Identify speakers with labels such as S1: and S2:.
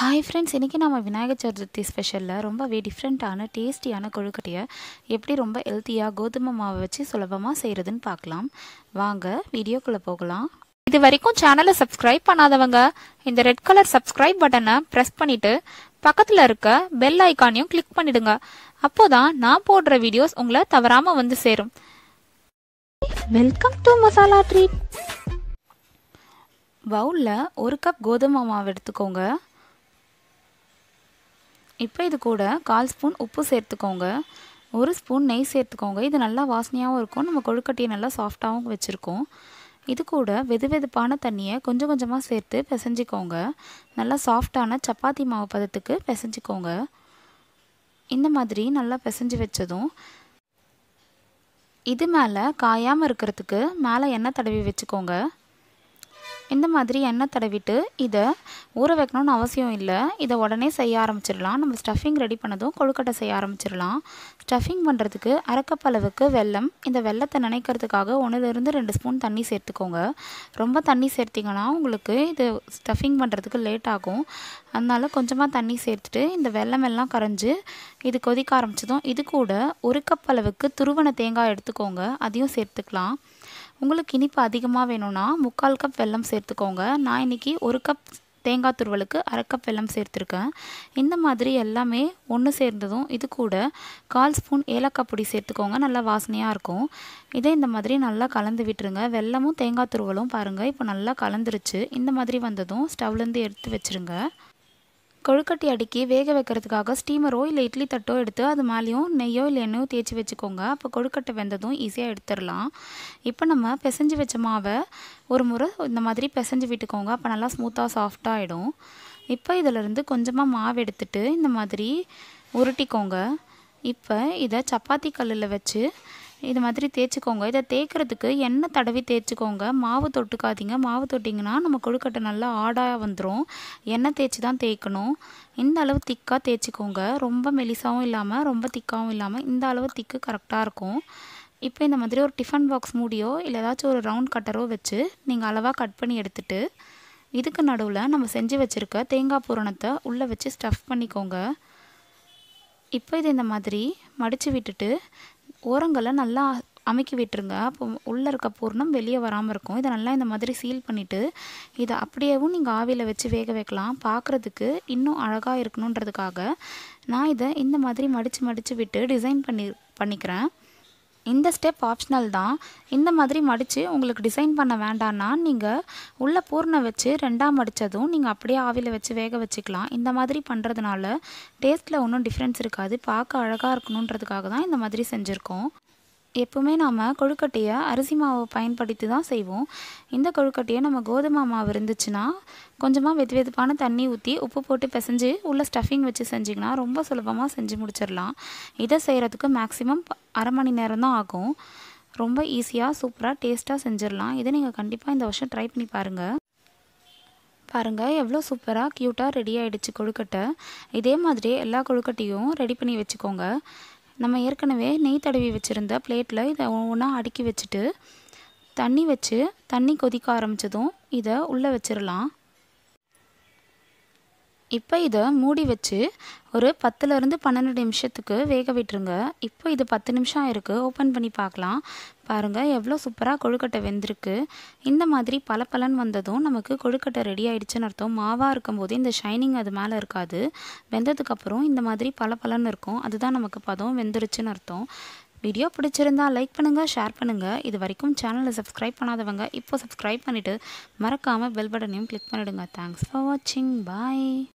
S1: hi friends இன்றைக்கி நம்ம விநாயகர் சதுர்த்தி ஸ்பெஷலில் ரொம்பவே டிஃப்ரெண்ட்டான டேஸ்டியான கொழுக்கட்டையை எப்படி ரொம்ப ஹெல்த்தியாக கோதுமை மாவை வச்சு சுலபமாக செய்கிறதுன்னு பார்க்கலாம் வாங்க வீடியோக்குள்ளே போகலாம்
S2: இது வரைக்கும் சேனலை சப்ஸ்கிரைப் பண்ணாதவங்க இந்த ரெட் கலர் சப்ஸ்கிரைப் பட்டனை ப்ரெஸ் பண்ணிட்டு பக்கத்தில் இருக்க பெல் ஐக்கானையும் கிளிக் பண்ணிடுங்க அப்போதான் நான் போடுற வீடியோஸ் உங்களை தவறாம வந்து சேரும் வெல்கம் டு மசாலா ட்ரீட்
S1: பவுலில் ஒரு கப் கோதுமை மாவு எடுத்துக்கோங்க இப்போ இது கூட கால் ஸ்பூன் உப்பு சேர்த்துக்கோங்க ஒரு ஸ்பூன் நெய் சேர்த்துக்கோங்க இது நல்லா வாசனையாகவும் இருக்கும் நம்ம கொழுக்கட்டையை நல்லா சாஃப்டாகவும் வச்சுருக்கோம் இது கூட வெது வெதுப்பான தண்ணியை கொஞ்சம் கொஞ்சமாக சேர்த்து பிசைஞ்சிக்கோங்க நல்லா சாஃப்டான சப்பாத்தி மாவு பதத்துக்கு பிசைஞ்சிக்கோங்க இந்த மாதிரி நல்லா பிசைஞ்சு வச்சதும் இது மேலே காயாமல் இருக்கிறதுக்கு மேலே எண்ணெய் தடவி வச்சுக்கோங்க இந்த மாதிரி எண்ணெய் தடவிட்டு இதை ஊற வைக்கணும்னு அவசியம் இல்லை இதை உடனே செய்ய ஆரம்பிச்சிடலாம் நம்ம ஸ்டஃபிங் ரெடி பண்ணதும் கொழுக்கட்டை செய்ய ஆரம்பிச்சிடலாம் ஸ்டஃபிங் பண்ணுறதுக்கு அரைக்கப் அளவுக்கு வெல்லம் இந்த வெள்ளத்தை நினைக்கிறதுக்காக ஒன்றுலேருந்து ரெண்டு ஸ்பூன் தண்ணி சேர்த்துக்கோங்க ரொம்ப தண்ணி சேர்த்திங்கன்னா உங்களுக்கு இது ஸ்டஃபிங் பண்ணுறதுக்கு லேட் ஆகும் அதனால கொஞ்சமாக தண்ணி சேர்த்துட்டு இந்த வெல்லம் எல்லாம் கரைஞ்சி இது கொதிக்க ஆரம்பிச்சதும் இது கூட ஒரு கப் அளவுக்கு துருவன தேங்காய் எடுத்துக்கோங்க அதையும் சேர்த்துக்கலாம் உங்களுக்கு இனிப்பு அதிகமாக வேணும்னா முக்கால் கப் வெல்லம் சேர்த்துக்கோங்க நான் இன்றைக்கி ஒரு கப் தேங்காய் துருவலுக்கு அரை கப் வெல்லம் சேர்த்துருக்கேன் இந்த மாதிரி எல்லாமே ஒன்று சேர்ந்ததும் இது கூட கால் ஸ்பூன் ஏலக்காய் பொடி சேர்த்துக்கோங்க நல்லா வாசனையாக இருக்கும் இதை இந்த மாதிரி நல்லா கலந்து விட்டுருங்க வெல்லமும் தேங்காய் துருவலும் பாருங்கள் இப்போ நல்லா கலந்துருச்சு இந்த மாதிரி வந்ததும் ஸ்டவ்லேருந்து எடுத்து வச்சுருங்க கொழுக்கட்டை அடுக்கி வேக வைக்கிறதுக்காக ஸ்டீமரோ இல்லை இட்லி தட்டோ எடுத்து அது மேலேயும் நெய்யோ இல்லை எண்ணெயோ தேய்ச்சி வச்சுக்கோங்க அப்போ கொழுக்கட்டை வெந்ததும் ஈஸியாக எடுத்துடலாம் இப்போ நம்ம பிசைஞ்சு வச்ச மாவை ஒரு முறை இந்த மாதிரி பிசைஞ்சு விட்டுக்கோங்க அப்போ நல்லா ஸ்மூத்தாக சாஃப்டாக ஆகிடும் இப்போ இதிலேருந்து கொஞ்சமாக மாவு எடுத்துட்டு இந்த மாதிரி உருட்டிக்கோங்க இப்போ இதை சப்பாத்தி கல்லில் வச்சு இது மாதிரி தேய்ச்சிக்கோங்க இதை தேய்க்கிறதுக்கு எண்ணெய் தடவி தேய்ச்சிக்கோங்க மாவு தொட்டுக்காதீங்க மாவு தொட்டிங்கன்னா நம்ம கொழுக்கட்டை நல்லா ஆடாக வந்துடும் எண்ணெய் தேய்ச்சி தான் தேய்க்கணும் இந்த அளவு திக்காக தேய்ச்சிக்கோங்க ரொம்ப மெலிசாவும் இல்லாமல் ரொம்ப திக்காகவும் இல்லாமல் இந்த அளவு திக்கு கரெக்டாக இருக்கும் இப்போ இந்த மாதிரி ஒரு டிஃபன் பாக்ஸ் மூடியோ இல்லை ஏதாச்சும் ஒரு ரவுண்ட் கட்டரோ வச்சு நீங்கள் அளவாக கட் பண்ணி எடுத்துட்டு இதுக்கு நடுவில் நம்ம செஞ்சு வச்சுருக்க தேங்காய் பூரணத்தை உள்ளே வச்சு ஸ்டஃப் பண்ணிக்கோங்க இப்போ இது இந்த மாதிரி மடித்து விட்டுட்டு ஓரங்களை நல்லா அமுக்கி விட்டுருங்க அப்போ உள்ளே இருக்க பூர்ணம் வெளியே வராமல் இருக்கும் இதை நல்லா இந்த மாதிரி சீல் பண்ணிவிட்டு இதை அப்படியேவும் நீங்கள் ஆவியில் வச்சு வேக வைக்கலாம் பார்க்குறதுக்கு இன்னும் அழகாக இருக்கணுன்றதுக்காக நான் இதை இந்த மாதிரி மடித்து மடித்து விட்டு டிசைன் பண்ணி பண்ணிக்கிறேன் இந்த ஸ்டெப் ஆப்ஷனல் தான் இந்த மாதிரி மடித்து உங்களுக்கு டிசைன் பண்ண வேண்டான்னா நீங்கள் உள்ள பூர்ணை வச்சு ரெண்டாக மடித்ததும் நீங்கள் அப்படியே ஆவியில் வச்சு வேக வச்சுக்கலாம் இந்த மாதிரி பண்ணுறதுனால டேஸ்ட்டில் ஒன்றும் டிஃப்ரென்ஸ் இருக்காது பார்க்க அழகாக இருக்கணுன்றதுக்காக தான் இந்த மாதிரி செஞ்சுருக்கோம் எப்போவுமே நாம் கொழுக்கட்டையை அரிசி மாவை பயன்படுத்தி தான் செய்வோம் இந்த கொழுக்கட்டையை நம்ம கோதுமை மாவு இருந்துச்சுன்னா கொஞ்சமாக வெது வெதுப்பான தண்ணி ஊற்றி உப்பு போட்டு பிசைஞ்சு உள்ள ஸ்டஃபிங் வச்சு செஞ்சிங்கன்னா ரொம்ப சுலபமாக செஞ்சு முடிச்சிடலாம் இதை செய்கிறதுக்கு மேக்ஸிமம் அரை மணி நேரம் தான் ஆகும் ரொம்ப ஈஸியாக சூப்பராக டேஸ்ட்டாக செஞ்சிடலாம் இதை நீங்கள் கண்டிப்பாக இந்த வருஷம் ட்ரை பண்ணி பாருங்கள் பாருங்கள் எவ்வளோ சூப்பராக க்யூட்டாக ரெடி ஆகிடுச்சு கொழுக்கட்டை இதே மாதிரி எல்லா கொழுக்கட்டையும் ரெடி பண்ணி வச்சுக்கோங்க நம்ம ஏற்கனவே நெய் தடவி வச்சுருந்த பிளேட்டில் இதை ஒவ்வொன்றா அடுக்கி வச்சுட்டு தண்ணி வச்சு தண்ணி கொதிக்க ஆரம்பித்ததும் இதை உள்ளே வச்சிடலாம் இப்போ இதை மூடி வச்சு ஒரு பத்துலேருந்து பன்னெண்டு நிமிஷத்துக்கு வேக விட்டுருங்க இப்போ இது பத்து நிமிஷம் இருக்குது ஓப்பன் பண்ணி பார்க்கலாம் பாருங்கள் எவ்வளோ சூப்பராக கொழுக்கட்டை வெந்திருக்கு இந்த மாதிரி பல பலன் வந்ததும் நமக்கு கொழுக்கட்டை ரெடி ஆகிடுச்சுன்னு அர்த்தம் மாவாக இருக்கும்போது இந்த ஷைனிங் அது மேலே இருக்காது வெந்ததுக்கப்புறம் இந்த மாதிரி பல பலன் இருக்கும் அதுதான் நமக்கு பதம் வெந்துருச்சுன்னு அர்த்தம் வீடியோ பிடிச்சிருந்தா லைக் பண்ணுங்கள் ஷேர் பண்ணுங்கள் இது வரைக்கும் சேனலை சப்ஸ்கிரைப் பண்ணாதவங்க இப்போ சப்ஸ்கிரைப் பண்ணிவிட்டு மறக்காமல் பெல் பட்டனையும் கிளிக் பண்ணிவிடுங்க தேங்க்ஸ் ஃபார் வாட்சிங் பாய்